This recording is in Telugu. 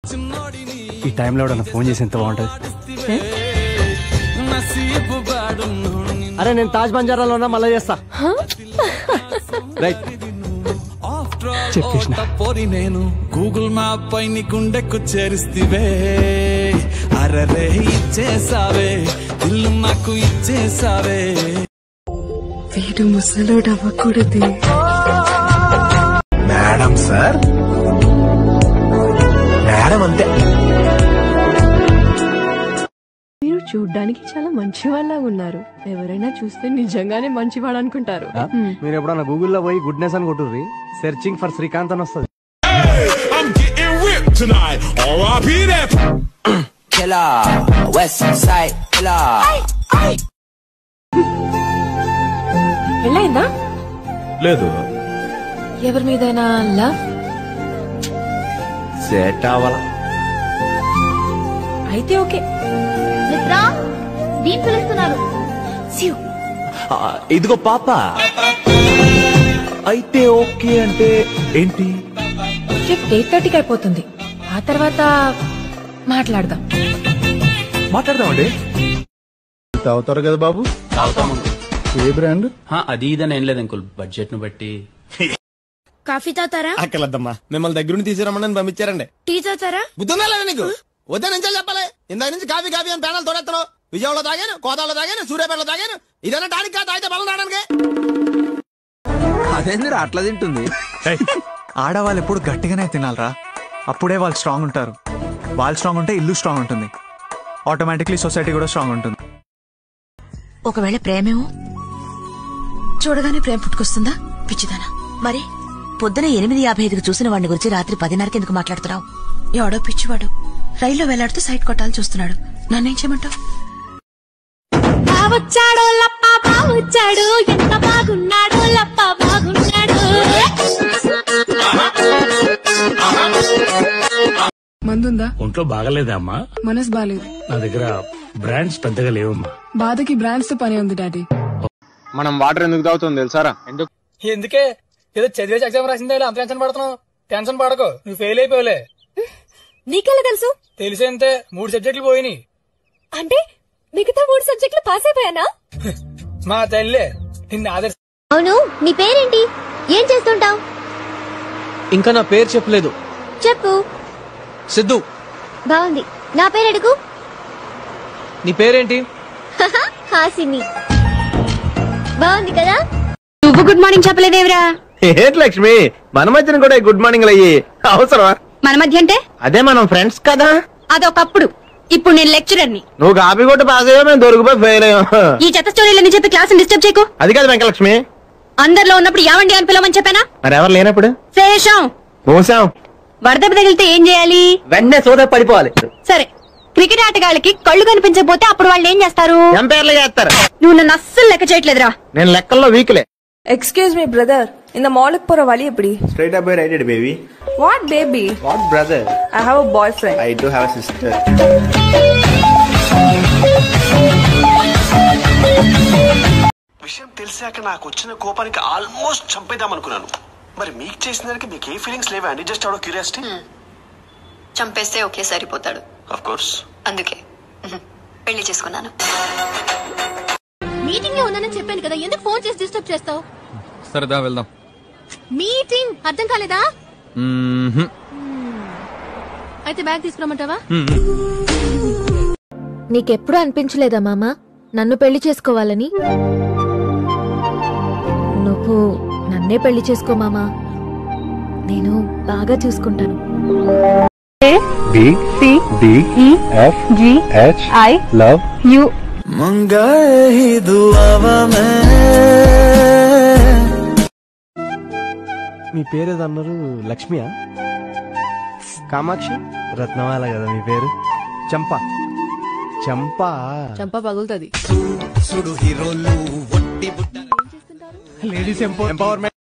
ఈ టైంలో ఎవడన్నా ఫోన్ చేసి ఎంత బాగుంటుంది అరే నేను తాజ్ బంజారాలో ఉన్నా మళ్ళీ చేస్తా రైట్ చెప్పేసిన పోరి నేను గూగుల్ మ్యాప్ పై నీ గుండెకు చేరిస్తివే అరరే ఇచ్చేసావే ఇల్లు నాకు ఇచ్చేసావే వీడు ముసలోడు అవ్వకూడదు మేడం సార్ మేడం అంతే మీరు చూడ్డానికి చాలా మంచి వాళ్ళ ఉన్నారు ఎవరైనా చూస్తే నిజంగానే మంచివాడు అనుకుంటారు మీరు ఎప్పుడన్నా గూగుల్లో పోయి గుడ్నెస్ అని కొట్టుర్రి సెర్చింగ్ ఫర్ శ్రీకాంత్ అని వస్తుంది I'm getting ripped tonight. R.I.P. that. killer, West Side killer. పెళ్ళైందా లేదు ఎవరి మీదైనా లవ్ సెట్ అవ్వాల అయితే ఓకే మిత్రా దీప్ పిలుస్తున్నారు సియు ఇదిగో పాప అయితే ఓకే అంటే ఏంటి ట్రిప్ ఎయిట్ థర్టీకి అయిపోతుంది ఆ తర్వాత మాట్లాడదాం మాట్లాడదామండి తాగుతారు కదా బాబు ఏ బ్రాండ్ అది ఇదని ఏం లేదు అంకుల్ బడ్జెట్ ను బట్టి కాఫీ తాతారా అక్కలద్దమ్మా మిమ్మల్ని దగ్గర నుండి తీసుకురమ్మని పంపించారండి టీ తాతారా బుద్ధుందా లేదా నీకు వద్దా నుంచో చెప్పాలి ఇందాక నుంచి కాఫీ కాఫీ అని ప్యానల్ తోడెత్తాను విజయవాడలో తాగాను కోదాడలో తాగాను సూర్యాపేటలో తాగాను ఇదన్నా టానిక్ కాదు తాగితే బలం రావడానికి అదేందిరా అట్లా తింటుంది ఆడవాళ్ళు ఎప్పుడు గట్టిగానే తినాలరా అప్పుడే వాళ్ళు స్ట్రాంగ్ ఉంటారు వాళ్ళు స్ట్రాంగ్ ఉంటే ఇల్లు స్ట్రాంగ్ ఉంటుంది ఆటోమేటిక్లీ సొసైటీ కూడా స్ట్రాంగ్ ఉంటుంది ఒకవేళ ప్రేమేమో చూడగానే ప్రేమ పుట్టుకొస్తుందా పిచ్చిదానా మరి పొద్దున ఎనిమిది యాభై ఐదుకు చూసిన వాడిని గురించి రాత్రి పదిన్నరకి ఎందుకు మాట్లాడుతున్నావు ఎవడో పిచ్చివాడు రైల్లో వెళ్లాడుతూ సైట్ కొట్టాలని చూస్తున్నాడు నన్నేం చేయమంటావు వచ్చాడు లప్ప వచ్చాడు ఎంత బాగున్నాడు లప్ప బాగున్నాడు మందుందా ఒంట్లో బాగలేదా అమ్మా మనసు బాలేదు నా దగ్గర బ్రాండ్స్ పెద్దగా లేవమ్మా బాధకి బ్రాండ్స్ తో పని ఉంది డాడీ మనం వాటర్ ఎందుకు తాగుతుంది తెలుసారా ఎందుకు ఎందుకే ఏదో చదివేసి ఎగ్జామ్ రాసిందే అంత టెన్షన్ పడుతున్నావు టెన్షన్ పడకు నువ్వు ఫెయిల్ అయిపోలే నీకెలా తెలుసు తెలిసేంతే మూడు సబ్జెక్టులు పోయినాయి అంటే మిగతా మూడు సబ్జెక్టులు పాస్ అయిపోయానా మా తల్లే నిన్ను ఆదర్శ అవును నీ పేరేంటి ఏం చేస్తుంటావు ఇంకా నా పేరు చెప్పలేదు చెప్పు సిద్ధు బాగుంది నా పేరు అడుగు నీ పేరేంటి హాసిని బాగుంది కదా నువ్వు గుడ్ మార్నింగ్ చెప్పలేదేవరా ఏంటి లక్ష్మి మన మధ్యన కూడా గుడ్ మార్నింగ్ అయ్యి అవసరమా మన మధ్య అంటే అదే మనం ఫ్రెండ్స్ కదా అదొకప్పుడు ఇప్పుడు నేను లెక్చరర్ ని నువ్వు కాపీ కొట్టి పాస్ అయ్యా మేము దొరికిపోయి ఫెయిల్ అయ్యాం ఈ చెత్త స్టోరీలని చెప్పి క్లాస్ డిస్టర్బ్ చేయకు అది కాదు వెంకలక్ష్మి అందరిలో ఉన్నప్పుడు యావండి అని పిలవమని చెప్పానా మరి ఎవరు లేనప్పుడు శేషం మోసాం వరద తగిలితే ఏం చేయాలి వెంటనే సోదా పడిపోవాలి సరే క్రికెట్ ఆటగాళ్ళకి కళ్ళు కనిపించకపోతే అప్పుడు వాళ్ళు ఏం చేస్తారు ఎంపైర్లు చేస్తారు నువ్వు నన్ను అస్సలు లెక్క చేయట్లేదురా నేను లెక్కల్లో వీక్లే எக்ஸ்கியூஸ் மீ பிரதர் இந்த மாலுக்கு போற வழி எப்படி straight up right baby what baby what brother I have a boyfriend I do have sister విషయం తెలిసాక నాకు వచ్చిన కోపానికి ఆల్మోస్ట్ చంపేద్దాం అనుకున్నాను మరి మీకు చేసిన దానికి మీకు ఏ ఫీలింగ్స్ లేవా అండి జస్ట్ అవడో క్యూరియాసిటీ చంపేస్తే ఒకే సరిపోతాడు ఆఫ్ కోర్స్ అందుకే పెళ్లి చేసుకున్నాను మీటింగ్ లో ఉన్నానని చెప్పాను కదా ఎందుకు ఫోన్ చేసి డిస్టర్బ్ చేస్తావు సరదా వెళ్దాం మీటింగ్ అర్థం కాలేదా అయితే బ్యాగ్ తీసుకురమ్మంటావా నీకెప్పుడు అనిపించలేదా మామ నన్ను పెళ్లి చేసుకోవాలని నువ్వు నన్నే పెళ్లి చేసుకో మామా నేను బాగా చూసుకుంటాను B D F G H I love you मंगल दुआवा में మీ పేరు ఏదో అన్నారు లక్ష్మియా కామాక్షి రత్నమాల కదా మీ పేరు చంప చంప చంప పగులుతుంది లేడీస్ ఎంపవర్మెంట్